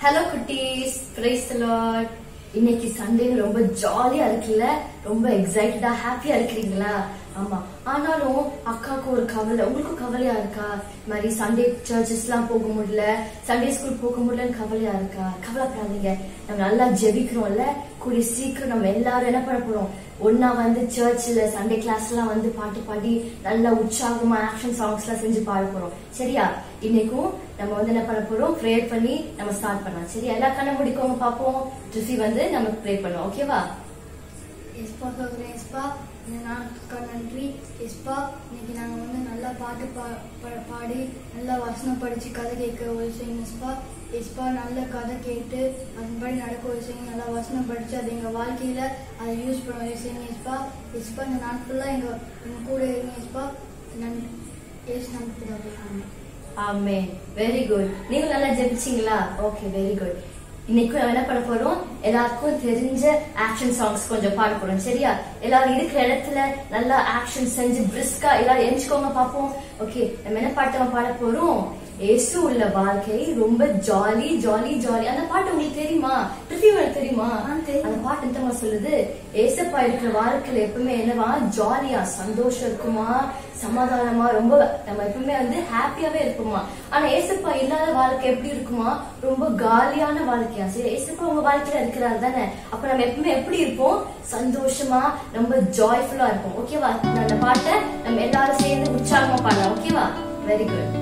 Hello குட்டீஸ் price Lord இன்னைக்கு Sunday ரொம்ப ஜாலியா இருக்குல்ல ரொம்ப எக்ஸைட்டடா ஹாப்பியா இருக்கிறீங்களா ஆமா ஆனாலும் அக்காவுக்கு ஒரு கவலை உங்களுக்கும் கவலையா இருக்கா இந்த மாதிரி சண்டே சர்ச்சஸ் எல்லாம் போக முடியல சண்டே ஸ்கூல் போக முடியலன்னு கவலையா இருக்கா கவலைப்படாதீங்க நம்ம நல்லா ஜெபிக்கிறோம்ல கூடிய சீக்கிரம் நம்ம எல்லாரும் என்ன பண்ண போறோம் ஒன்னா வந்து சர்ச்சில் சண்டே கிளாஸ் எல்லாம் வந்து பாட்டு பாடி நல்லா உற்சாகமா ஆக்ஷன் சாங்ஸ் எல்லாம் செஞ்சு பாட போறோம் சரியா இன்னைக்கும் நம்ம வந்து என்ன பண்ண போறோம் ப்ரேயர் பண்ணி நம்ம ஸ்டார்ட் பண்ணலாம் சரியா எல்லா கண்ண முடிக்கவங்க பார்ப்போம் ட்ரிசி வந்து நம்ம ப்ரே பண்ணுவோம் ஓகேவா எஸ்பா சோதரன் எஸ்பா இந்த நாளுக்கு நன்றி எஸ்பா இன்னைக்கு நாங்கள் வந்து நல்லா பாட்டு பா பா- பாடி நல்லா வசனம் படித்து கதை கேட்க ஒரு செய்யுங்க எஸ்பா எஸ்பா நல்ல கதை கேட்டு அதன்படி நடக்க ஒரு செய்யுங்க நல்லா வசனம் படித்து அது எங்கள் வாழ்க்கையில் அதை யூஸ் பண்ண ஒரு செய்யுங்க எஸ்பா எஸ்பா இந்த நாள் ஃபுல்லாக எங்கள் எங்கள் கூட இருங்க எஸ்பா நன்றி ஏசு நமக்கு தான் ஆமே வெரி குட் நீங்க நல்லா ஜெபிச்சீங்களா ஓகே வெரி குட் இன்னைக்கு நம்ம என்ன பண்ண போறோம் எல்லாருக்கும் தெரிஞ்ச ஆக்ஷன் சாங்ஸ் கொஞ்சம் பாட போறோம் சரியா எல்லாரும் இருக்கிற இடத்துல நல்லா ஆக்ஷன் செஞ்சு பிரிஸ்கா எல்லாரும் எஞ்சுக்கோங்க பாப்போம் ஓகே நம்ம என்ன பாட்டு நம்ம பாட போறோம் ஏசு உள்ள வாழ்க்கை ரொம்ப ஜாலி ஜாலி ஜாலி அந்த பாட்டு உங்களுக்கு தெரியுமா ட்ரிஃபி உங்களுக்கு தெரியுமா ஆ, தெரியும். அந்த பாட்டு என்னமா சொல்லுது ஏசப்பா இருக்கிற வாழ்க்கையில எப்பவுமே என்னவா ஜாலியா சந்தோஷம் இருக்குமா சமாதானமா ரொம்ப நம்ம எப்பவுமே வந்து ஹாப்பியாவே இருப்போமா ஆனா ஏசப்பா இல்லாத வாழ்க்கை எப்படி இருக்குமா ரொம்ப காலியான வாழ்க்கையா சரி ஏசப்பா உங்க வாழ்க்கையில இருக்கிறாரு தானே அப்ப நம்ம எப்பவுமே எப்படி இருப்போம் சந்தோஷமா ரொம்ப ஜாய்ஃபுல்லா இருப்போம் ஓகேவா அந்த பாட்டை நம்ம எல்லாரும் சேர்ந்து உற்சாகமா பாடலாம் ஓகேவா வெரி குட்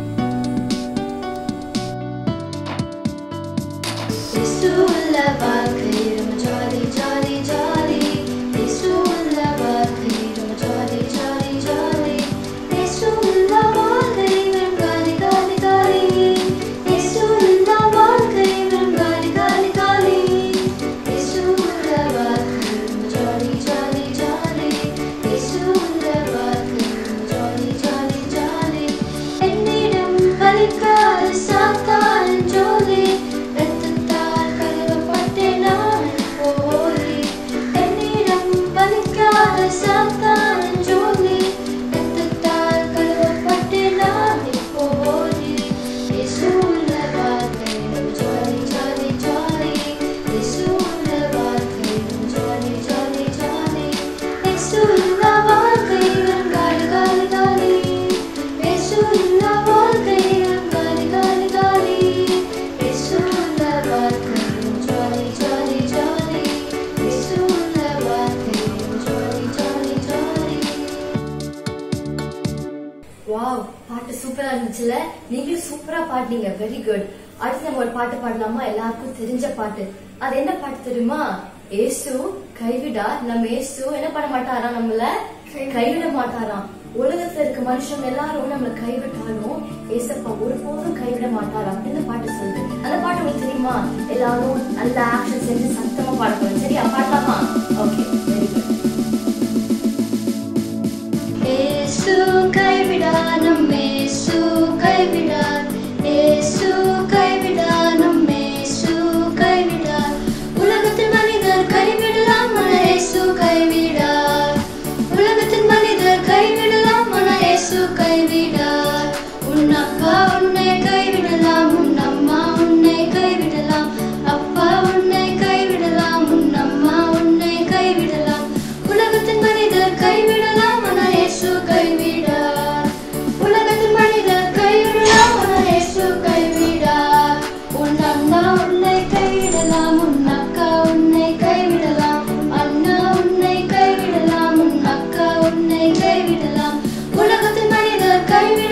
இயேசுவுள்ள வாழ்க்கை ரொம்ப ஜாலி ஜாலி ஜாலி இயேசுவுள்ள வாழ்க்கை ரொம்ப ஜாலி ஜாலி ஜாலி இயேசுவுள்ள வாழ்க்கை வெறும் காலி காலி காலி இயேசுவுள்ள வாழ்க்கை வெறும் காலி காலி காலி இயேசுவுள்ள வாழ்க்கை ரொம்ப ஜாலி ஜாலி ஜாலி இயேசுவுள்ள வாழ்க்கை ரொம்ப ஜாலி ஜாலி ஜாலி என்னிடம் பலிக்காத சாத்தான் ஜோலி ரத்தத்தால் கழுவப்பட்டேன் நான் போலி என்னிடம் பலிக்காத சாத்தான் ஜோலி ரத்தத்தால் கழுவப்பட்டேன் நான் போலி இயேசுவுள்ள வாழ்க்கை ஜாலி ஜாலி ஜாலி இயேசுவுள்ள வாழ்க்கை ஜாலி ஜாலி ஜாலி இயேசுவுள்ள வாழ்க்கை காலி காலி காலி இயேசுவுள்ள வாழ்க்கை காலி காலி காலி இயேசுவுள்ள வாழ்க்கை ஜாலி ஜாலி ஜாலி இயேசுவுள்ள வாழ்க்கை ஜாலி ஜாலி ஜாலி வாவ் பாட்டு சூப்பரா இருந்துச்சுல நீங்களும் சூப்பரா பாடுனீங்க வெரி குட் அடுத்து நம்ம ஒரு பாட்டு பாடலாமா எல்லாருக்கும் தெரிஞ்ச பாட்டு அது என்ன பாட்டு தெரியுமா ஏசு கைவிடா நம்ம ஏசு என்ன பண்ண மாட்டாரா நம்மள கைவிட மாட்டாராம் உலகத்துல இருக்க மனுஷங்க எல்லாரும் நம்மள கைவிட்டாலும் ஏசப்பா ஒருபோதும் கைவிட மாட்டாராம் இந்த பாட்டு சொல்லுது அந்த பாட்டு உங்களுக்கு தெரியுமா எல்லாரும் நல்ல ஆக்ஷன் செஞ்சு சத்தமா பாட போறோம் சரியா பாடலாமா ஓகே வெரி குட் ஏசு கைவிடா நம் ஏசு கைவிடா ஏசு கைவிடா நம் ஏசு கைவிடா உலகத்தில் மனிதர் கைவிடலாம் மன ஏசு கைவிடார் உலகத்தில் மனிதர் கைவிடலாம் மன ஏசு கைவிடார் உன் அப்பா உன்னை கைவிடலாம் உன் அம்மா உன்னை கைவிடலாம் அப்பா உன்னை கைவிடலாம் உன் அம்மா உன்னை கைவிடலாம் உலகத்தின் மனிதர் கைவிடலாம் ஆனால் இயேசு கைவிடார் உலகத்தின் மனிதர் கைவிடலாம் ஆனால் இயேசு கைவிடார் உன் அண்ணா உன்னை கைவிடலாம் உன் அக்கா உன்னை கைவிடலாம் அண்ணா உன்னை கைவிடலாம் உன் அக்கா உன்னை கைவிடலாம் உலகத்தின் மனிதர் கைவிட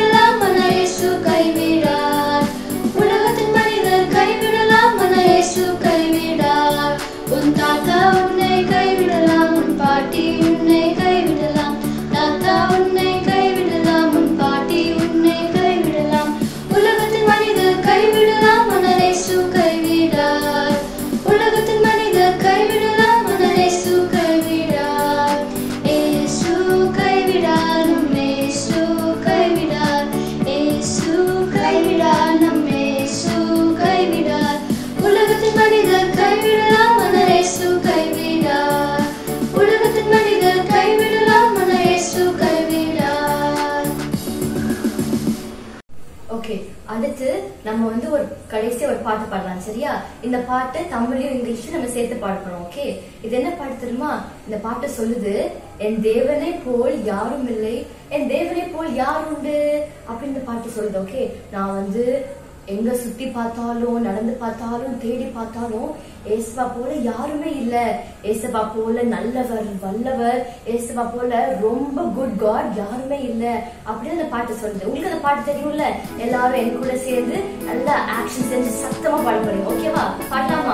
அடுத்து நம்ம வந்து ஒரு கடைசியா ஒரு பாட்டு பாடலாம் சரியா இந்த பாட்டு தமிழையும் இங்கிலீஷும் நம்ம சேர்த்து பாட போறோம் ஓகே இது என்ன பாட்டு தெரியுமா இந்த பாட்டு சொல்லுது என் தேவனை போல் யாரும் இல்லை என் தேவனை போல் யார் உண்டு அப்படின்னு இந்த பாட்டு சொல்லுது ஓகே நான் வந்து எங்க சுத்தி பார்த்தாலும் நடந்து பார்த்தாலும் தேடி பார்த்தாலும் ஏசப்பா போல யாருமே இல்ல ஏசப்பா போல நல்லவர் வல்லவர் ஏசப்பா போல ரொம்ப குட் காட் யாருமே இல்ல அப்படின்னு அந்த பாட்டு சொல்லுது உங்களுக்கு அந்த பாட்டு தெரியும்ல எல்லாரும் என் கூட சேர்ந்து நல்லா ஆக்ஷன் செஞ்சு சத்தமா பாட போறீங்க ஓகேவா பாடலாமா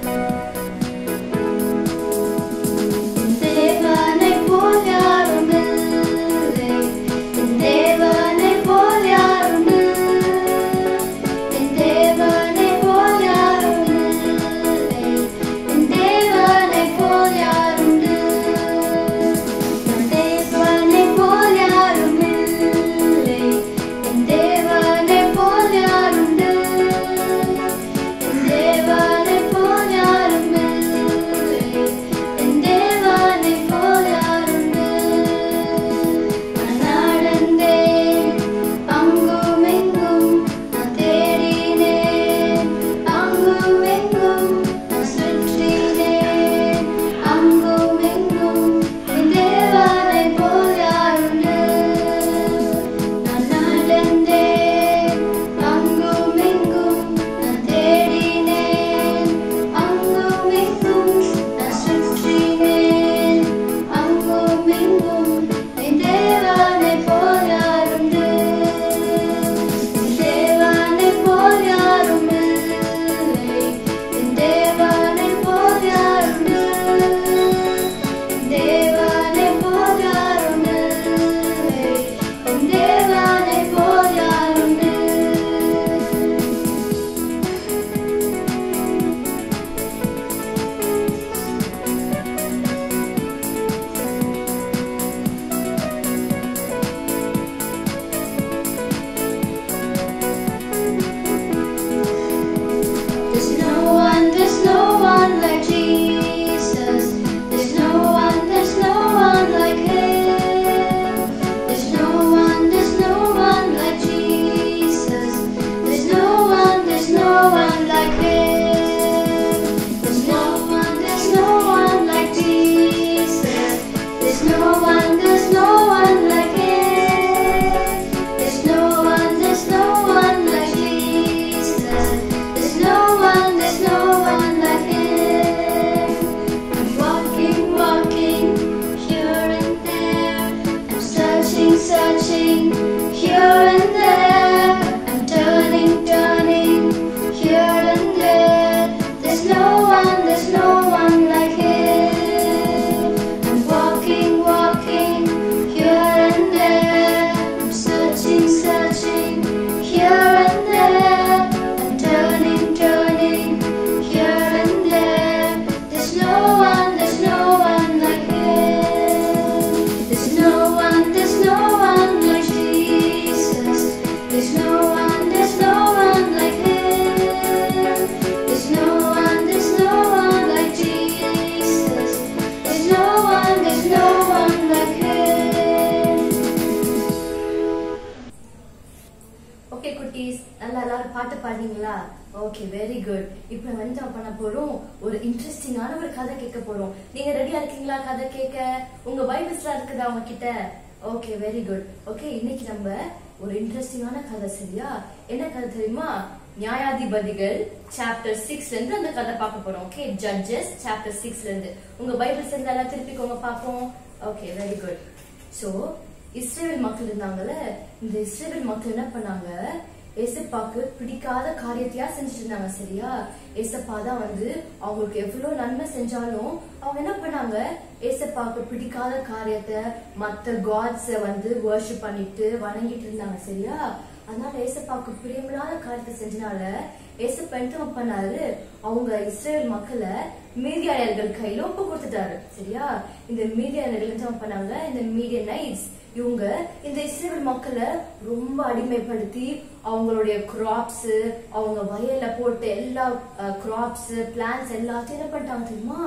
தேவனை போல் யாரும் இல்லை என் தேவனை போல் யாரும் இல்லை என் தேவனை போல் யாரும் இல்லை என் தேவனை போல் யாரும் இல்லை என் தேவனை போல் யாரும் இல்லை என் தேவனை போல் யாரும் இல்லை என் தேவனை போல் யாரும் இல்லை என் தேவனை போல் யாரும் நான் நடந்தேன் அங்கும் எங்கும் நான் தேடினேன் அங்கும் எங்கும் நான் சுற்றினேன் அங்கும் எங்கும் என் தேவனை போல் யாரும் நான் நடந்தேன் அங்கும் எங்கும் நான் தேடினேன் அங்கும் எங்கும் நான் சுற்றினேன் அங்கும் எங்கும் என் தேவனை போல் யாரும் என் தேவனை போல் யாரும் இல்லை என் தேவனை போல் யாரும் இல்லை என் தேவனை போல் யாரும் இல்லை என் தேவனை போல் யாரும் இல்லை There's no one, there's no one like Jesus. There's no one, there's no one like Him. There's no one, there's no one like Jesus. There's no one, there's no one like Him. There's no one, there's no one like Jesus. There's no one, there's no one like Him. There's no one, there's no one like Jesus. There's no one, there's no one like Him. I'm walking, walking here and there. I'm searching, searching here and there. I'm turning, turning here and there. There's no one, there's no one like Him. I'm walking, walking here and there. I'm searching, searching here and there. I'm turning, turning here and there. There's no one, there's no one like Him. There's no one, there's no one like Jesus. There's no one, there's no one like Him. There's no one, there's no one like Jesus. There's no one, there's no one like Him. Okay குட்டீஸ் நல்லா எல்லாரும் பாட்டு பாடுறீங்களா okay very good இப்போ வந்து நம்ம பண்ண போறோம் ஒரு இன்ட்ரெஸ்டிங்கான ஒரு கதை கேட்க போறோம் நீங்க ரெடியா இருக்கீங்களா கதை கேட்க உங்க பைபிள்ஸ்லாம் இருக்குதா உங்ககிட்ட ஓகே வெரி குட் ஓகே இன்னைக்கு நம்ம ஒரு இன்ட்ரெஸ்டிங்கான கதை சரியா என்ன கதை தெரியுமா நியாயாதிபதிகள் சாப்டர் சிக்ஸ்ல இருந்து அந்த கதை பார்க்க போறோம் ஓகே ஜட்ஜஸ் சாப்டர் சிக்ஸ்ல இருந்து உங்க பைபிள்ஸ் இருந்தா எல்லாம் திருப்பிக்கோங்க பார்ப்போம் okay very good so Israel மக்கள் இருந்தாங்கல்ல இந்த இஸ்ரேல் மக்கள் என்ன பண்ணாங்க ஏசப்பாக்கு பிடிக்காத காரியத்தையா செஞ்சுட்டு இருந்தாங்க சரியா ஏசப்பா தான் வந்து அவங்களுக்கு எவ்வளவு நன்மை செஞ்சாலும் அவங்க என்ன பண்ணாங்க ஏசப்பாக்கு பிடிக்காத காரியத்தை மத்த காட்ஸ வந்து வர்ஷிப் பண்ணிட்டு வணங்கிட்டு இருந்தாங்க சரியா அதனால ஏசப்பாக்கு பிரியமில்லாத காரியத்தை செஞ்சனால ஏசப்பா என்ன பண்ணாரு அவங்க இஸ்ரேல் மக்களை மீதியாளர்கள் கையில ஒப்பு கொடுத்துட்டாரு சரியா இந்த மீதியாளர்கள் என்ன பண்ணாங்க இந்த மீடியனைட்ஸ் இவங்க இந்த இஸ்ரேல் மக்களை ரொம்ப அடிமைப்படுத்தி அவங்களுடைய கிராப்ஸ் அவங்க வயல்ல போட்ட எல்லா கிராப்ஸ் பிளான்ஸ் எல்லாத்தையும் என்ன பண்ணிட்டாங்க தெரியுமா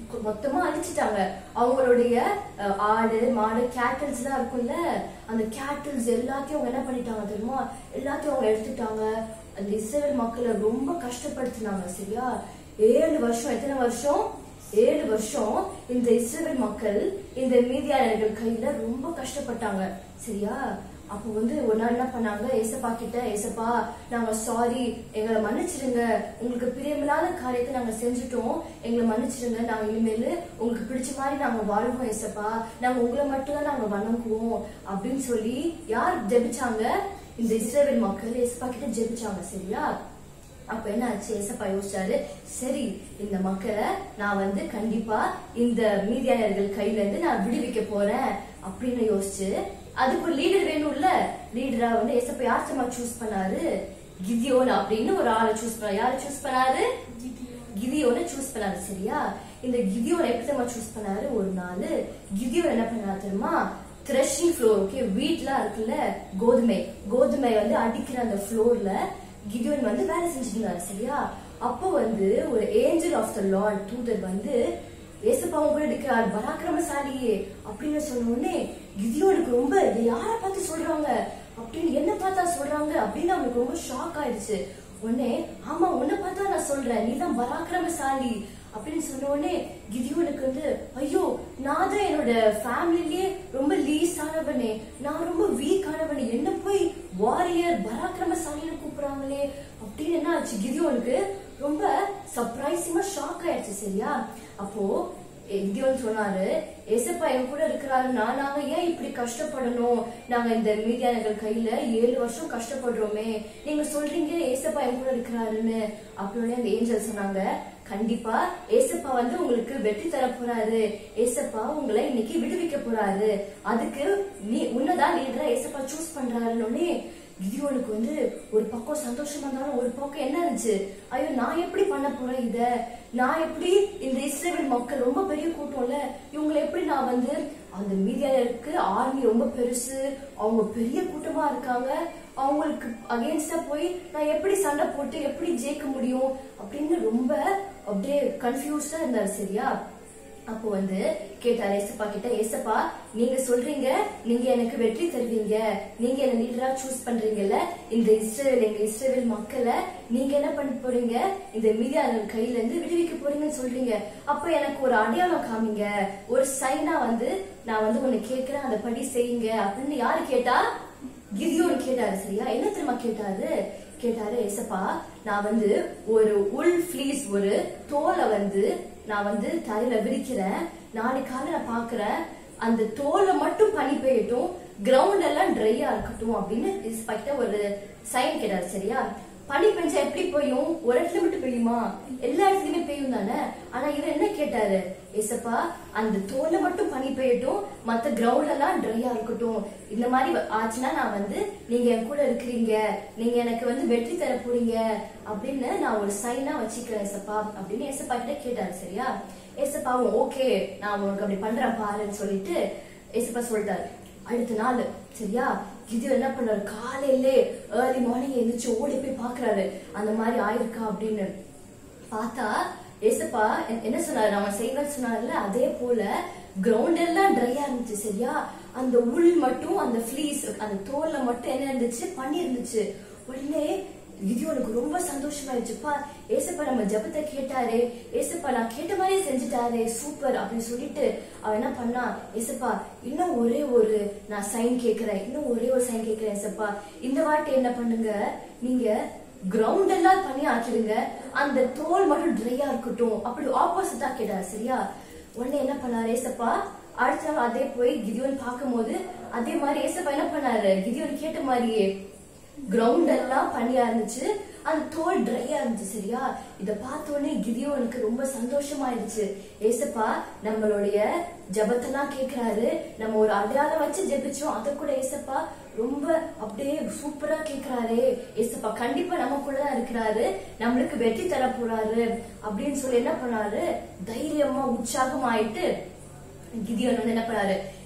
மொத்தமா அழிச்சிட்டாங்க அவங்களுடைய அஹ், ஆடு மாடு கேட்டில்ஸ் எல்லாம் இருக்கும்ல அந்த கேட்டில்ஸ் எல்லாத்தையும் அவங்க என்ன பண்ணிட்டாங்க தெரியுமா எல்லாத்தையும் அவங்க எடுத்துட்டாங்க அந்த இஸ்ரேல் மக்களை ரொம்ப கஷ்டப்படுத்தினாங்க சரியா ஏழு வருஷம் எத்தனை வருஷம் ஏழு வருஷம் இந்த இஸ்ரேல் மக்கள் இந்த மீதியாளர்கள் கையில ரொம்ப கஷ்டப்பட்டாங்க சரியா அப்போ வந்து ஒரு நாள் என்ன பண்ணாங்க ஏசப்பா கிட்ட ஏசப்பா நாங்க சாரி எங்களை மன்னிச்சிடுங்க உங்களுக்கு பிரியமில்லாத காரியத்தை நாங்க செஞ்சுட்டோம் எங்களை மன்னிச்சிடுங்க நாங்க இனிமேல் உங்களுக்கு பிடிச்ச மாதிரி நாங்க வாழ்வோம் ஏசப்பா நாங்க உங்களை மட்டும்தான் நாங்க வணங்குவோம் அப்படின்னு சொல்லி யார் ஜெபிச்சாங்க இந்த இஸ்ரேல் மக்கள் ஏசப்பா கிட்ட ஜெபிச்சாங்க சரியா அப்ப என்ன ஆச்சு ஏசப்பா யோசிச்சாரு சரி இந்த மக்களை நான் வந்து கண்டிப்பா இந்த மீதியாளர்கள் கையில இருந்து நான் விடுவிக்க போறேன் அப்படின்னு யோசிச்சு அதுக்கு ஒரு லீடர் வேணும்ல லீடரா வந்து ஏசப்பா யார் தெரியுமா சூஸ் பண்ணாரு கிதியோன் அப்படின்னு ஒரு ஆளை சூஸ் பண்ணாரு யாரை சூஸ் பண்ணாரு கிதியோனை சூஸ் பண்ணாரு சரியா இந்த கிதியோனை எப்படி தெரியுமா சூஸ் பண்ணாரு ஒரு நாள் கிதியோன் என்ன பண்ணாரு தெரியுமா த்ரெஷிங் ஃப்ளோர் ஓகே வீட்லாம் இருக்குல்ல கோதுமை கோதுமை வந்து அடிக்கிற அந்த ஃப்ளோர்ல கிதியோன் வந்து வேலை செஞ்சுட்டு இருந்தாரு சரியா அப்போ வந்து ஒரு ஏஞ்சல் ஆஃப் த லார்ட் தூதர் வந்து ஏசப்பாவும் கூட இருக்கிறார் பராக்கிரமசாலியே அப்படின்னு சொன்ன உடனே கிதியோனுக்கு ரொம்ப இதை யாரை பார்த்து சொல்றாங்க அப்படின்னு என்ன பார்த்தா சொல்றாங்க அப்படின்னு அவனுக்கு ரொம்ப ஷாக் ஆயிடுச்சு உடனே ஆமா உன்னை பார்த்தா நான் சொல்றேன் நீ தான் பராக்கிரமசாலி அப்படின்னு சொன்ன உடனே கிதியோனுக்கு வந்து ஐயோ நான் தான் என்னோட ஃபேமிலிலேயே ரொம்ப லீஸ் ஆனவனே நான் ரொம்ப வீக் ஆனவனே என்ன போய் வாரியர் பராக்கிரமசாலின்னு கூப்பிடுறாங்களே அப்படின்னு என்ன ஆச்சு கிதியோனுக்கு ரொம்ப சர்ப்ரைசிங்கா ஷாக் ஆயிடுச்சு சரியா அப்போ கிதியோன் சொன்னாரு ஏசப்பா என் கூட இருக்கிறாருன்னா நாங்க ஏன் இப்படி கஷ்டப்படணும் நாங்க இந்த மீதியானர்கள் கையில ஏழு வருஷம் கஷ்டப்படுறோமே நீங்க சொல்றீங்க ஏசப்பா என் கூட இருக்கிறாருன்னு அப்படின்னு அந்த ஏஞ்சல் சொன்னாங்க கண்டிப்பா ஏசப்பா வந்து உங்களுக்கு வெற்றி தர போறாரு ஏசப்பா உங்களை இன்னைக்கு விடுவிக்க போறாரு அதுக்கு நீ உன்னதான் லீடரா ஏசப்பா சூஸ் பண்றாருன்னு கிதியோனுக்கு வந்து ஒரு பக்கம் சந்தோஷமா இருந்தாலும் ஒரு பக்கம் என்ன இருந்துச்சு ஐயோ நான் எப்படி பண்ண போறேன் இத நான் எப்படி இந்த இஸ்ரேல் மக்கள் ரொம்ப பெரிய கூட்டம்ல இவங்களை எப்படி நான் வந்து அந்த மீடியாருக்கு ஆர்மி ரொம்ப பெருசு அவங்க பெரிய கூட்டமா இருக்காங்க அவங்களுக்கு அகேன்ஸ்டா போய் நான் எப்படி சண்டை போட்டு எப்படி ஜெயிக்க முடியும் அப்படின்னு ரொம்ப அப்படியே கன்ஃபியூஸ்டா இருந்தாரு சரியா அப்போ வந்து கேட்டாரு ஏசப்பா கிட்ட ஏசப்பா நீங்க சொல்றீங்க நீங்க எனக்கு வெற்றி தருவீங்க நீங்க என்ன லீடரா சூஸ் பண்றீங்கல்ல இந்த இஸ்ரேல் எங்க இஸ்ரேல் மக்களை நீங்க என்ன பண்ண போறீங்க இந்த மீதியாளர் கையில இருந்து விடுவிக்க போறீங்கன்னு சொல்றீங்க அப்ப எனக்கு ஒரு அடையாளம் காமிங்க ஒரு சைனா வந்து நான் வந்து உன்னை கேக்குறேன் அதை படி செய்யுங்க அப்படின்னு யாரு கேட்டா கிதியோன் கேட்டாரு சரியா என்ன தெரியுமா கேட்டாரு கேட்டாரு ஏசப்பா நான் வந்து ஒரு உள் ஃபிளீஸ் ஒரு தோலை வந்து நான் வந்து தரையில விரிக்கிறேன் நாளைக்கு காலை நான் பாக்குறேன் அந்த தோலை மட்டும் பனி பெய்யட்டும் கிரவுண்ட் எல்லாம் ட்ரையா இருக்கட்டும் அப்படின்னு இன்ஸ்பெக்ட ஒரு சைன் கேட்டாரு சரியா பனி பெஞ்சா எப்படி பெய்யும் ஒரு இடத்துல மட்டும் பெய்யுமா எல்லா இடத்துலயுமே பெய்யும் தானே ஆனா இவர் என்ன கேட்டாரு ஏசப்பா அந்த தோலை மட்டும் பனி பெய்யட்டும் மத்த கிரவுண்ட் எல்லாம் ட்ரையா இருக்கட்டும் இந்த மாதிரி ஆச்சுன்னா நான் வந்து நீங்க என் கூட இருக்கிறீங்க நீங்க எனக்கு வந்து வெற்றி தர போறீங்க அப்படின்னு நான் ஒரு சைனா வச்சுக்கிறேன் ஏசப்பா அப்படின்னு ஏசப்பா கிட்ட கேட்டாரு சரியா ஏசப்பாவும் ஓகே நான் உனக்கு அப்படி பண்றேன் பாருன்னு சொல்லிட்டு ஏசப்பா சொல்லிட்டாரு அடுத்த நாள் சரியா இது என்ன பண்றாரு காலையிலே ஏர்லி மார்னிங் எழுந்திரிச்சு ஓடி போய் பாக்குறாரு அந்த மாதிரி ஆயிருக்கா அப்படின்னு பார்த்தா ஏசப்பா எ- என்ன சொன்னாரு அவன் செய்வேன் சொன்னார்ல அதே போல கிரவுண்ட் எல்லாம் ட்ரையா இருந்துச்சு சரியா அந்த உள் மட்டும் அந்த ஃபிளீஸ் அந்த தோல்ல மட்டும் என்ன இருந்துச்சு பண்ணி இருந்துச்சு உடனே கிதியோனுக்கு ரொம்ப சந்தோஷமாயிடுச்சுப்பா ஏசப்பா நம்ம ஜெபத்தை கேட்டாரே ஏசப்பா நான் கேட்ட மாதிரியே செஞ்சுட்டாரே சூப்பர் அப்படின்னு சொல்லிட்டு அவன் என்ன பண்ணா ஏசப்பா இன்னும் ஒரே ஒரு நான் சைன் கேக்குறேன் இன்னும் ஒரே ஒரு சைன் கேக்குறேன் ஏசப்பா இந்த வாட்டி என்ன பண்ணுங்க நீங்க கிரவுண்ட் எல்லாம் பண்ணி ஆக்கிடுங்க அந்த தோல் மட்டும் ட்ரையா இருக்கட்டும் அப்படி ஆப்போசிட்டா கேட்டாரு சரியா உடனே என்ன பண்ணாரு ஏசப்பா அடுத்த நாள் அதே போய் கிதியோன் பார்க்கும்போது அதே மாதிரி ஏசப்பா என்ன பண்ணாரு கிதியோன் கேட்ட மாதிரியே கிரவுண்ட் எல்லாம் பனியா இருந்துச்சு அந்த தோல் ட்ரையா இருந்துச்சு சரியா இத பார்த்த உடனே கிதியோனுக்கு ரொம்ப சந்தோஷமாயிருச்சு ஏசப்பா நம்மளுடைய ஜபத்தெல்லாம் கேக்குறாரு நம்ம ஒரு அடையாளம் வச்சு ஜெபிச்சோம் அத கூட ஏசப்பா ரொம்ப அப்படியே சூப்பரா கேக்குறாரு ஏசப்பா கண்டிப்பா நம்ம கூட தான் இருக்கிறாரு நம்மளுக்கு வெற்றி தர போறாரு அப்படின்னு சொல்லி என்ன பண்ணாரு தைரியமா உற்சாகமாயிட்டு கிதியோன் வந்து என்ன பண்ணாரு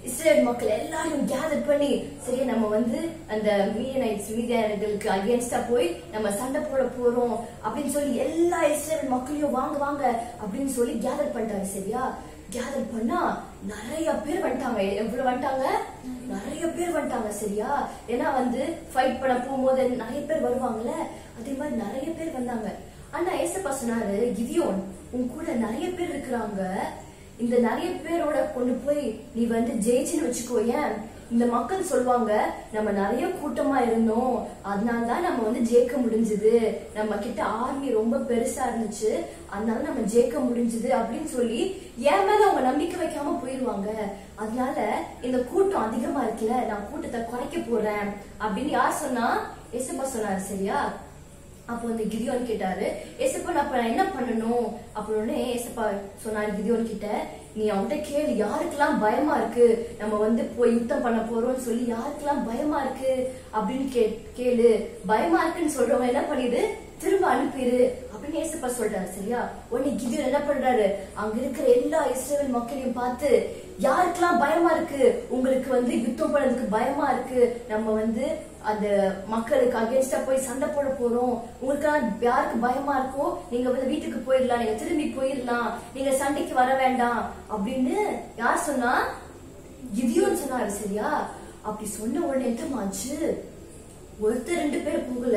இஸ்ரேல் மக்கள் எல்லாரும் கேதர் பண்ணி சரி நம்ம வந்து அந்த மீடியனைட்ஸ் மீடியர்களுக்கு அகேன்ஸ்டா போய் நம்ம சண்டை போட போறோம் அப்படின்னு சொல்லி எல்லா இஸ்ரேல் மக்களையும் வாங்க வாங்க அப்படின்னு சொல்லி கேதர் பண்ணிட்டாங்க சரியா கேதர் பண்ணா நிறைய பேர் வந்துட்டாங்க எவ்வளவு வந்துட்டாங்க நிறைய பேர் வந்துட்டாங்க சரியா ஏன்னா வந்து ஃபைட் பண்ண போகும்போது நிறைய பேர் வருவாங்கல்ல அதே மாதிரி நிறைய பேர் வந்தாங்க ஆனா ஏசப்பா சொன்னாரு கிதியோன் உன் கூட நிறைய பேர் இருக்கிறாங்க இந்த நிறைய பேரோட கொண்டு போய் நீ வந்து ஜெயிச்சுன்னு வச்சுக்கோ ஏன் இந்த மக்கள் சொல்லுவாங்க நம்ம நிறைய கூட்டமா இருந்தோம் அதனால தான் நம்ம வந்து ஜெயிக்க முடிஞ்சது நம்ம கிட்ட ஆர்மி ரொம்ப பெருசா இருந்துச்சு அதனால நம்ம ஜெயிக்க முடிஞ்சது அப்படின்னு சொல்லி என் மேல அவங்க நம்பிக்கை வைக்காம போயிருவாங்க அதனால இந்த கூட்டம் அதிகமா இருக்குல்ல நான் கூட்டத்தை குறைக்க போறேன் அப்படின்னு யார் சொன்னா ஏசப்பா சொன்னாரு சரியா அப்போ வந்து கிதியோன் கேட்டாரு ஏசப்பா நான் அப்ப நான் என்ன பண்ணணும் அப்படின்னு ஏசப்பா சொன்னாரு கிதியோன் கிட்ட நீ அவன்கிட்ட கேளு யாருக்கெல்லாம் பயமா இருக்கு நம்ம வந்து போய் யுத்தம் பண்ண போறோம்னு சொல்லி யாருக்கெல்லாம் பயமா இருக்கு அப்படின்னு கே கேளு பயமா இருக்குன்னு சொல்றவங்க என்ன பண்ணிடு திரும்ப அனுப்பிடு அப்படின்னு ஏசப்பா சொல்றாரு சரியா உடனே கிதியோன் என்ன பண்றாரு அங்க இருக்கிற எல்லா இஸ்ரேல் மக்களையும் பார்த்து யாருக்கெல்லாம் பயமா இருக்கு உங்களுக்கு வந்து யுத்தம் பண்ணதுக்கு பயமா இருக்கு நம்ம வந்து அந்த மக்களுக்கு அகேன்ஸ்டா போய் சண்டை போட போறோம் உங்களுக்கு யாருக்கு பயமா இருக்கோ நீங்க வந்து வீட்டுக்கு போயிடலாம் நீங்க திரும்பி போயிடலாம் நீங்க சண்டைக்கு வர வேண்டாம் அப்படின்னு யார் சொன்னா கிதியோன் சொன்னாரு சரியா அப்படி சொன்ன உடனே என்னமாச்சு ஒருத்தர் ரெண்டு பேர் போகல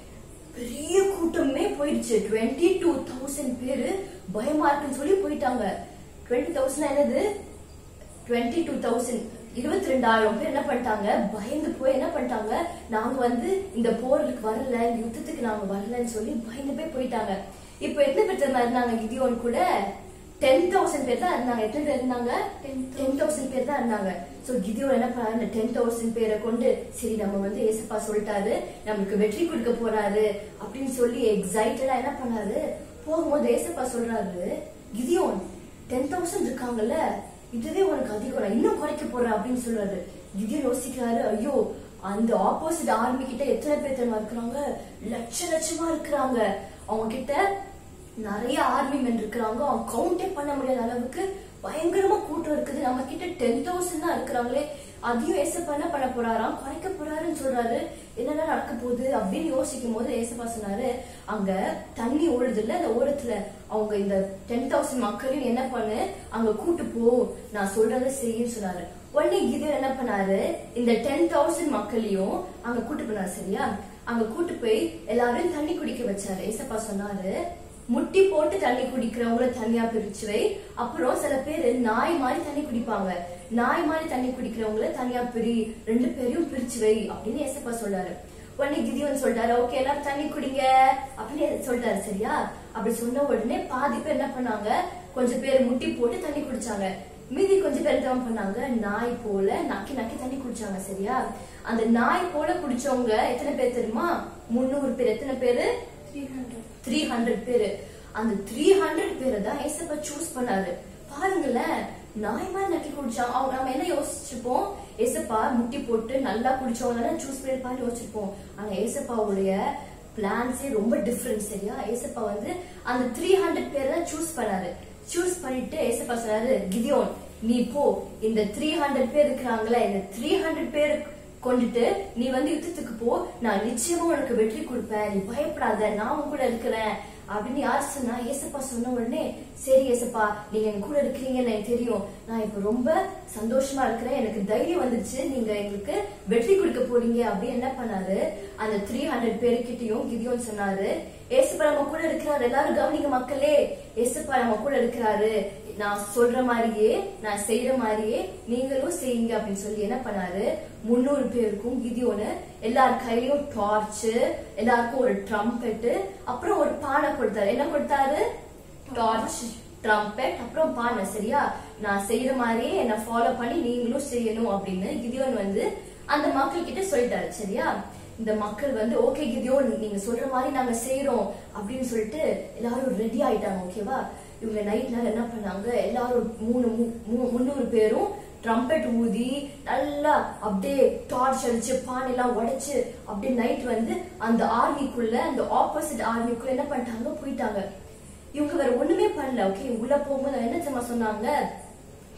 பெரிய கூட்டமே போயிடுச்சு டுவெண்ட்டி டூ தௌசண்ட் பேரு பயமா இருக்குன்னு சொல்லி போயிட்டாங்க டுவெண்ட்டி தௌசண்ட் என்னது டுவெண்ட்டி டூ தௌசண்ட் இருபத்தி ரெண்டாயிரம் பேர் என்ன பண்ணிட்டாங்க பயந்து போய் என்ன பண்ணிட்டாங்க நாங்க வந்து இந்த போருக்கு வரல இந்த யுத்தத்துக்கு நாங்க வரலன்னு சொல்லி பயந்து போய் போயிட்டாங்க இப்ப எத்தனை பேர் தெரியுமா இருந்தாங்க கிதியோன் கூட டென் தௌசண்ட் பேர் தான் இருந்தாங்க எத்தனை பேர் இருந்தாங்க டென் தௌசண்ட் பேர் தான் இருந்தாங்க சோ கிதியோன் என்ன பண்ணாரு இந்த டென் தௌசண்ட் பேரை கொண்டு சரி நம்ம வந்து ஏசப்பா சொல்லிட்டாரு நம்மளுக்கு வெற்றி கொடுக்க போறாரு அப்படின்னு சொல்லி எக்ஸைட்டடா என்ன பண்ணாரு போகும்போது ஏசப்பா சொல்றாரு கிதியோன் டென் தௌசண்ட் இருக்காங்கல்ல இதுவே உனக்கு அதிகம் நான் இன்னும் குறைக்க போறேன் அப்படின்னு சொல்றாரு கிதியோன் யோசிக்கிறாரு ஐயோ அந்த ஆப்போசிட் ஆர்மி கிட்ட எத்தனை பேர் தெரியுமா இருக்கிறாங்க லட்ச லட்சமா இருக்கிறாங்க அவங்க கிட்ட நிறைய ஆர்மி மென் இருக்கிறாங்க அவங்க கவுண்டே பண்ண முடியாத அளவுக்கு பயங்கரமா கூட்டம் இருக்குது நம்ம கிட்ட டென் தௌசண்ட் தான் இருக்கிறாங்களே அதையும் ஏசப்பா என்ன பண்ண போறாராம் குறைக்க போறாருன்னு சொல்றாரு என்னடா நடக்க போகுது அப்படின்னு யோசிக்கும் போது ஏசப்பா சொன்னாரு அங்க தண்ணி ஓடுது இல்ல அந்த ஓரத்துல அவங்க இந்த டென் தௌசண்ட் மக்களையும் என்ன பண்ணு அங்க கூட்டு போ நான் சொல்றதை செய்யுன்னு சொன்னாரு உடனே இது என்ன பண்ணாரு இந்த டென் தௌசண்ட் மக்களையும் அங்க கூட்டு போனாரு சரியா அங்க கூட்டு போய் எல்லாரையும் தண்ணி குடிக்க வச்சாரு ஏசப்பா சொன்னாரு முட்டி போட்டு தண்ணி குடிக்கிறவங்கள தனியா பிரிச்சு வை அப்புறம் சில பேர் நாய் மாதிரி தண்ணி குடிப்பாங்க நாய் மாதிரி தண்ணி குடிக்கிறவங்கள தனியா பிரி ரெண்டு பேரையும் பிரிச்சு வை அப்படின்னு ஏசப்பா சொல்றாரு உடனே கிதியோன் சொல்லிட்டாரு ஓகே எல்லாரும் தண்ணி குடிங்க அப்படின்னு சொல்லிட்டாரு சரியா அப்படி சொன்ன உடனே பாதி பேர் என்ன பண்ணாங்க கொஞ்சம் பேர் முட்டி போட்டு தண்ணி குடிச்சாங்க மீதி கொஞ்சம் பேர் என்ன பண்ணாங்க நாய் போல நக்கி நக்கி தண்ணி குடிச்சாங்க சரியா அந்த நாய் போல குடிச்சவங்க எத்தனை பேர் தெரியுமா முந்நூறு பேர் எத்தனை பேரு த்ரீ ஹண்ட்ரட் த்ரீ ஹண்ட்ரட் பேரு அந்த த்ரீ ஹண்ட்ரட் பேரை தான் ஏசப்பா சூஸ் பண்ணாரு பாருங்களேன் நாய் மாதிரி நக்கி குடிச்சான் அவங்க நம்ம என்ன யோசிச்சிருப்போம் ஏசப்பா முட்டி போட்டு நல்லா குடிச்சவங்க தானே சூஸ் பண்ணிருப்பான்னு யோசிச்சிருப்போம் ஆனா ஏசப்பாவுடைய பிளான்ஸே ரொம்ப டிஃப்ரெண்ட் சரியா ஏசப்பா வந்து அந்த த்ரீ ஹண்ட்ரட் பேரை தான் சூஸ் பண்ணாரு சூஸ் பண்ணிட்டு ஏசப்பா சொன்னாரு கிதியோன் நீ போ இந்த த்ரீ ஹண்ட்ரட் பேர் இருக்கிறாங்களே இந்த த்ரீ ஹண்ட்ரட் பேர் கொண்டுட்டு நீ வந்து யுத்தத்துக்கு போ நான் நிச்சயமா உனக்கு வெற்றி கொடுப்பேன் நீ பயப்படாத நான் உன் கூட இருக்கிறேன் அப்படின்னு யார் சொன்னா ஏசப்பா சொன்ன உடனே சரி ஏசப்பா நீங்க என் கூட இருக்கிறீங்கன்னு எனக்கு தெரியும் நான் இப்ப ரொம்ப சந்தோஷமா இருக்கிறேன் எனக்கு தைரியம் வந்துச்சு நீங்க எங்களுக்கு வெற்றி கொடுக்க போறீங்க அப்படின்னு என்ன பண்ணாரு அந்த த்ரீ ஹண்ட்ரட் பேருக்கிட்டையும் கிதியோன் சொன்னாரு ஏசப்பா நம்ம கூட இருக்கிறாரு எல்லாரும் கவனிங்க மக்களே ஏசப்பா நம்ம கூட இருக்கிறாரு நான் சொல்ற மாதிரியே நான் செய்யற மாதிரியே நீங்களும் செய்யுங்க அப்படின்னு சொல்லி என்ன பண்ணாரு முன்னூறு பேருக்கும் கிதியோனு எல்லார் கையிலயும் டார்ச் எல்லாருக்கும் ஒரு ட்ரம்பெட் அப்புறம் ஒரு பானை கொடுத்தாரு என்ன கொடுத்தாரு டார்ச் ட்ரம்பெட் அப்புறம் பானை சரியா நான் செய்யற மாதிரியே என்ன ஃபாலோ பண்ணி நீங்களும் செய்யணும் அப்படின்னு கிதியோன் வந்து அந்த மக்கள் கிட்ட சொல்லிட்டாரு சரியா இந்த மக்கள் வந்து ஓகே கிதியோன் நீங்க சொல்ற மாதிரி நாங்க செய்யறோம் அப்படின்னு சொல்லிட்டு எல்லாரும் ரெடி ஆயிட்டாங்க ஓகேவா இவங்க நைட் நேரம் என்ன பண்ணாங்க எல்லாரும் மூணு மு- மூ- முந்நூறு பேரும் ட்ரம்பெட் ஊதி நல்லா அப்படியே டார்ச் அடிச்சு பானையெல்லாம் உடைச்சு அப்படியே நைட் வந்து அந்த ஆர்மிக்குள்ள அந்த ஆப்போசிட் ஆர்மிக்குள்ள என்ன பண்ணிட்டாங்க போயிட்டாங்க இவங்க வேற ஒண்ணுமே பண்ணல ஓகே உள்ள போகும்போது என்ன தெரியுமா சொன்னாங்க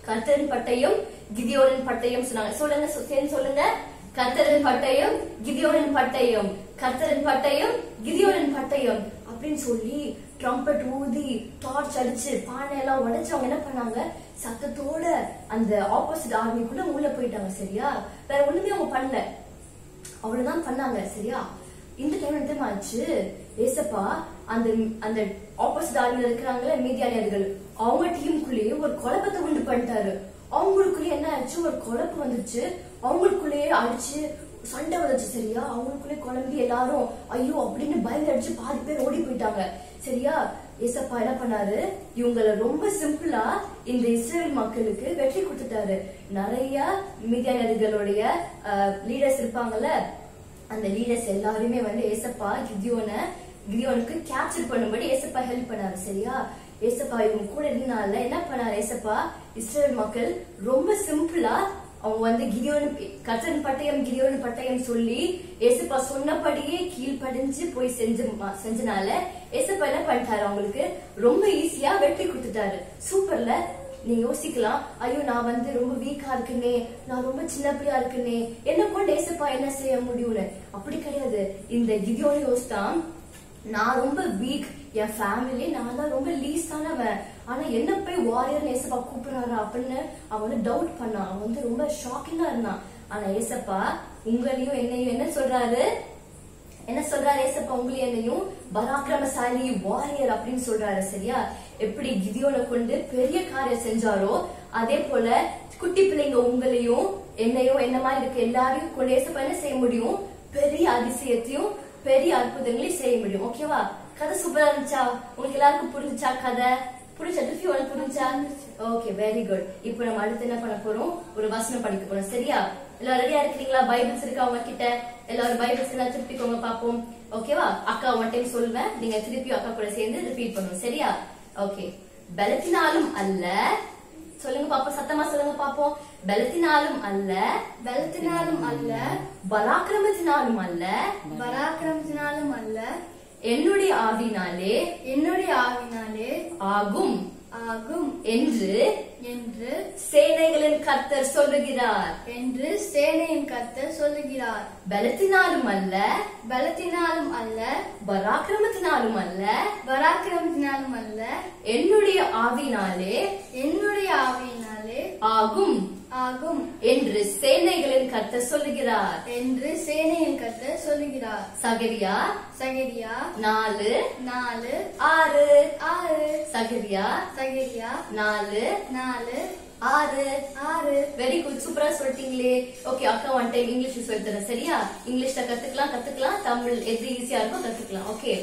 கர்த்தரின் பட்டயம் கிதியோனின் பட்டயம் சொன்னாங்க சொல்லுங்க சொ- சேர்ந்து சொல்லுங்க கர்த்தரின் பட்டயம் கிதியோனின் பட்டயம் கர்த்தரின் பட்டயம் கிதியோனின் பட்டயம் அப்படின்னு சொல்லி ட்ரம்பட் ஊதி டார்ச் அடிச்சு பானை எல்லாம் உடைச்சு அவங்க என்ன பண்ணாங்க சத்தத்தோட அந்த ஆப்போசிட் ஆர்மிக்குள்ள உள்ள போயிட்டாங்க சரியா வேற ஒண்ணுமே அவங்க பண்ணல அவ்வளவுதான் பண்ணாங்க சரியா இந்த டைம் என்ன ஆச்சு ஏசப்பா அந்த அந்த ஆப்போசிட் ஆளுங்க இருக்கிறாங்களே மீதியானியர்கள் அவங்க டீமுக்குள்ளேயே ஒரு குழப்பத்தை உண்டு பண்ணிட்டாரு அவங்களுக்குள்ளேயே என்ன ஆச்சு ஒரு குழப்பம் வந்துச்சு அவங்களுக்குள்ளேயே அடிச்சு சண்டை வந்துச்சு சரியா அவங்களுக்குள்ளே குழம்பி எல்லாரும் ஐயோ அப்படின்னு பயந்து அடிச்சு பாதி பேர் ஓடி போயிட்டாங்க சரியா ஏசப்பா என்ன பண்ணாரு இவங்கள ரொம்ப சிம்பிளா இந்த இஸ்ரேல் மக்களுக்கு வெற்றி கொடுத்துட்டாரு நிறைய மீதியானர்களுடைய லீடர்ஸ் இருப்பாங்கல்ல அந்த லீடர்ஸ் எல்லாருமே வந்து ஏசப்பா கிதியோன கிதியோனுக்கு கேப்சர் பண்ணும்படி ஏசப்பா ஹெல்ப் பண்ணாரு சரியா ஏசப்பா இவங்க கூட இருந்தனால என்ன பண்ணாரு ஏசப்பா இஸ்ரேல் மக்கள் ரொம்ப சிம்பிளா அவங்க வந்து கிரியோன் கத்தன் பட்டயம் கிரியோன் பட்டயம் சொல்லி ஏசப்பா சொன்னபடியே கீழ்ப்படிஞ்சு போய் செஞ்ச செஞ்சனால ஏசப்பா என்ன பண்ணிட்டாரு அவங்களுக்கு ரொம்ப ஈஸியா வெற்றி கொடுத்துட்டாரு சூப்பர்ல நீ யோசிக்கலாம் ஐயோ நான் வந்து ரொம்ப வீக்கா இருக்குனே நான் ரொம்ப சின்ன பிள்ளையா இருக்குனே என்ன கொண்டு ஏசப்பா என்ன செய்ய முடியும்னு அப்படி கிடையாது இந்த கிதியோட யோசித்தான் நான் ரொம்ப வீக் என் ஃபேமிலி நான் தான் ரொம்ப லீஸானவன் ஆனா என்ன போய் வாரியர் ஏசப்பா கூப்பிடுறாரா அப்படின்னு அவன் வந்து டவுட் பண்ணான் அவன் வந்து ரொம்ப ஷாக்கிங்கா இருந்தான் ஆனா ஏசப்பா உங்களையும் என்னையும் என்ன சொல்றாரு என்ன சொல்றாரு ஏசப்பா உங்களையும் என்னையும் பராக்கிரமசாலி வாரியர் அப்படின்னு சொல்றாரு சரியா எப்படி கிதியோனை கொண்டு பெரிய காரியம் செஞ்சாரோ அதே போல குட்டி பிள்ளைங்க உங்களையும் என்னையும் என்ன மாதிரி இருக்க எல்லாரையும் கொண்டு ஏசப்பா என்ன செய்ய முடியும் பெரிய அதிசயத்தையும் பெரிய அற்புதங்களையும் செய்ய முடியும் ஓகேவா கதை சூப்பரா இருந்துச்சா உங்களுக்கு எல்லாருக்கும் புரிஞ்சுச்சா கதை புரிஞ்சா திருப்பி உனக்கு புரிஞ்சா ஓகே வெரி குட் இப்போ நம்ம அடுத்து என்ன பண்ண போறோம் ஒரு வசனம் படிக்க போறோம் சரியா எல்லாரும் ரெடியா இருக்கிறீங்களா பைபிள்ஸ் இருக்கா உங்க கிட்ட எல்லாரும் பைபிள்ஸ் எல்லாம் திருப்பிக்கோங்க பாப்போம் ஓகேவா அக்கா ஒன் டைம் சொல்லுவேன் நீங்க திருப்பி அக்கா கூட சேர்ந்து ரிப்பீட் பண்ணும் சரியா ஓகே பலத்தினாலும் அல்ல சொல்லுங்க பாப்போம் சத்தமா சொல்லுங்க பாப்போம் பலத்தினாலும் அல்ல பலத்தினாலும் அல்ல பராக்கிரமத்தினாலும் அல்ல பராக்கிரமத்தினாலும் அல்ல என்னுடைய ஆவினாலே என்னுடைய ஆவினாலே ஆகும் ஆகும் என்று என்று சேனைகளின் கர்த்தர் சொல்லுகிறார் என்று சேனையின் கர்த்தர் சொல்லுகிறார் பலத்தினாலும் அல்ல பலத்தினாலும் அல்ல பராக்கிரமத்தினாலும் அல்ல பராக்கிரமத்தினாலும் அல்ல என்னுடைய ஆவினாலே என்னுடைய ஆவியினாலே ஆகும் ஆகும் என்று சேனைகளின் கர்த்தர் சொல்லுகிறார் என்று சேனையின் கர்த்தர் சொல்லுகிறார் சகரியா சகரியா நாலு நாலு ஆறு ஆறு சகரியா சகரியா நாலு நாலு ஆறு ஆறு வெரி குட் சூப்பரா சொல்லிட்டீங்களே ஓகே அக்கா ஒன் டைம் இங்கிலீஷ் சொல்லி தரேன் சரியா இங்கிலீஷ்ல கத்துக்கலாம் கத்துக்கலாம் தமிழ் எது ஈஸியா இருக்கோ கத்துக்கலாம் okay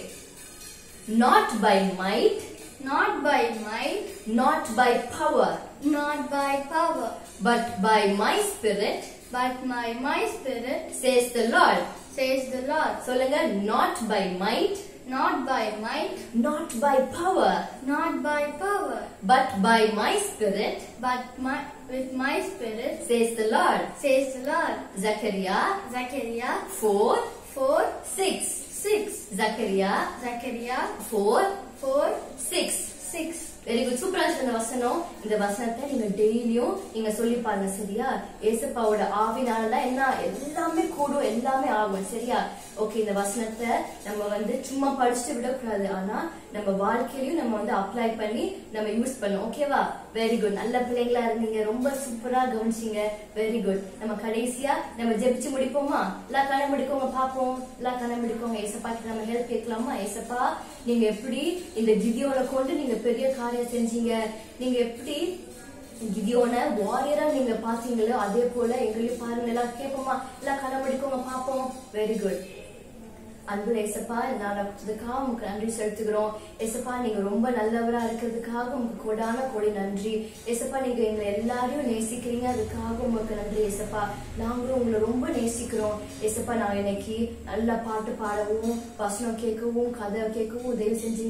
not by might not by might not by power not by power but by my spirit but by my spirit says the Lord says the lord சொல்லுங்க not by might not by might not by power not by power but by my spirit but my with my spirit says the Lord says the lord Zakariya zechariah 4 4 6 6 Zakariya zechariah 4 4 6 6 very good சூப்பரா இருந்துச்சு இந்த வசனம் இந்த வசனத்தை நீங்க டெய்லியும் நீங்க சொல்லி பாருங்க சரியா ஏசப்பாவோட ஆவினாலதான் என்ன எல்லாமே கூடும் எல்லாமே ஆகும் சரியா ஓகே இந்த வசனத்தை நம்ம வந்து சும்மா படிச்சுட்டு விடக்கூடாது ஆனா நம்ம வாழ்க்கையிலயும் நம்ம வந்து அப்ளை பண்ணி நம்ம யூஸ் பண்ணோம் ஓகேவா வெரி குட் நல்ல பிள்ளைங்களா இருந்தீங்க ரொம்ப சூப்பரா கவனிச்சீங்க வெரி குட் நம்ம கடைசியா நம்ம ஜெபிச்சு முடிப்போமா எல்லா கண்ண முடிக்கோங்க பாப்போம் எல்லா கண்ண முடிக்கோங்க ஏசப்பா கிட்ட நம்ம ஹெல்ப் கேட்கலாமா ஏசப்பா நீங்க எப்படி இந்த கிதியோனை கொண்டு நீங்க பெரிய காரியம் செஞ்சீங்க நீங்க எப்படி கிதியோன வாரியரா நீங்க பாத்தீங்களோ அதே போல எங்களையும் பாருங்க எல்லாம் கேட்போமா எல்லாம் கண்ண முடிக்கோங்க பாப்போம் வெரி குட் அன்பு ஏசப்பா நடத்துறதுக்காக உங்களுக்கு நன்றி செலுத்துகிறோம் ஏசப்பா நீங்க ரொம்ப நல்லவரா இருக்கிறதுக்காக உங்களுக்கு கொடான கொடி நன்றி ஏசப்பா நீங்க எங்களை எல்லாரையும் நேசிக்கிறீங்க அதுக்காக உங்களுக்கு நன்றி ஏசப்பா நாங்களும் உங்களை ரொம்ப நேசிக்கிறோம் ஏசப்பா நான் இன்னைக்கு நல்ல பாட்டு பாடவும் வசனம் கேட்கவும் கதை கேட்கவும் உதவி செஞ்சீங்க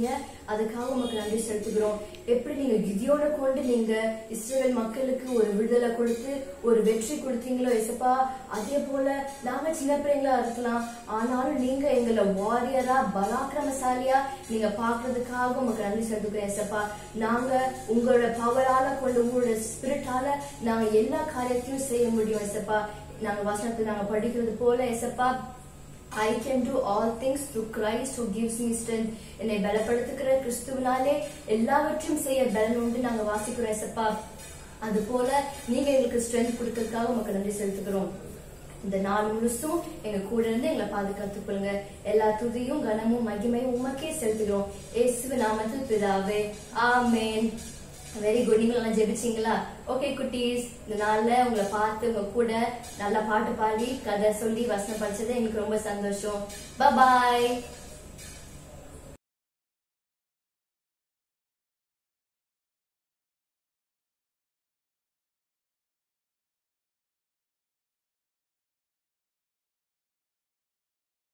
அதுக்காக உமக்கு நன்றி செலுத்துகிறோம் எப்படி நீங்க கிதியோட கொண்டு நீங்க இஸ்ரேல் மக்களுக்கு ஒரு விடுதலை கொடுத்து ஒரு வெற்றி கொடுத்தீங்களோ எசப்பா அதே போல நாங்க சின்ன பிள்ளைங்களா இருக்கலாம் ஆனாலும் நீங்க எங்களை வாரியரா பராக்கிரமசாலியா நீங்க பாக்குறதுக்காக உமக்கு நன்றி செலுத்துகிறோம் எசப்பா நாங்க உங்களோட பவரால கொண்டு உங்களோட ஸ்பிரிட்டால நாங்க எல்லா காரியத்தையும் செய்ய முடியும் எசப்பா நாங்க வசனத்தை நாங்க படிக்கிறது போல எசப்பா I can do all things through Christ who gives me strength. என்னை பலப்படுத்துகிற கிறிஸ்துவனாலே எல்லாவற்றையும் செய்ய பலன் உண்டு நாங்க வாசிக்கிறோம் எசப்பா அது போல நீங்க எங்களுக்கு ஸ்ட்ரென்த் கொடுக்கறதுக்காக உமக்கு நன்றி செலுத்துகிறோம் இந்த நாள் முழுசும் எங்க கூட இருந்து எங்களை பாதுகாத்துக் கொள்ளுங்க எல்லா துதியும் கனமும் மகிமையும் உமக்கே செலுத்துகிறோம் இயேசு நாமத்தில் பிதாவே ஆமென் வெரி குட் நீங்க நல்லா ஜெபிச்சீங்களா ஓகே குட்டீஸ் இந்த நாள்ல உங்களை பார்த்து உங்க கூட நல்லா பாட்டு பாடி கதை சொல்லி வசனம் படிச்சது எனக்கு ரொம்ப சந்தோஷம் பாய்